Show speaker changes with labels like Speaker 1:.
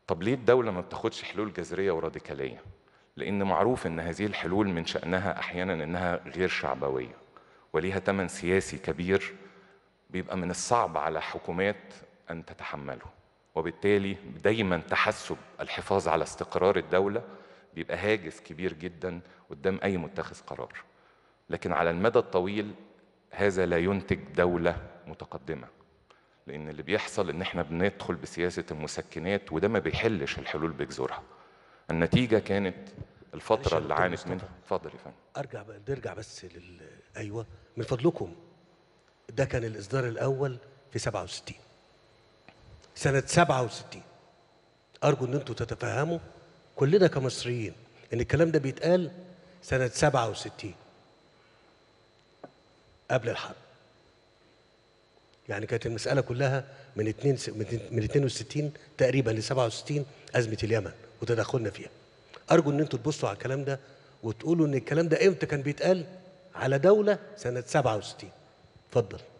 Speaker 1: طب ليه الدولة ما بتاخدش حلول جذرية وراديكالية؟ لأن معروف إن هذه الحلول من شأنها أحيانا إنها غير شعبوية وليها ثمن سياسي كبير بيبقى من الصعب على حكومات أن تتحمله وبالتالي دايما تحسب الحفاظ على استقرار الدولة بيبقى هاجس كبير جدا قدام أي متخذ قرار لكن على المدى الطويل هذا لا ينتج دولة متقدمة لأن اللي بيحصل إن إحنا بندخل بسياسة المسكنات وده ما بيحلش الحلول بجذورها النتيجة كانت الفترة
Speaker 2: معلش يا
Speaker 1: اللي
Speaker 2: دكتور
Speaker 1: عانت
Speaker 2: مصطفى.
Speaker 1: منها اتفضل يا فندم
Speaker 2: ارجع بقى نرجع بس لل ايوه من فضلكم ده كان الاصدار الاول في 67 سنه 67 ارجو ان انتم تتفهموا كلنا كمصريين ان الكلام ده بيتقال سنه 67 قبل الحرب يعني كانت المساله كلها من 2 س- من من 62 تقريبا ل 67 ازمه اليمن وتدخلنا فيها ارجو ان انتم تبصوا على الكلام ده وتقولوا ان الكلام ده امتى كان بيتقال على دوله سنه 67 اتفضل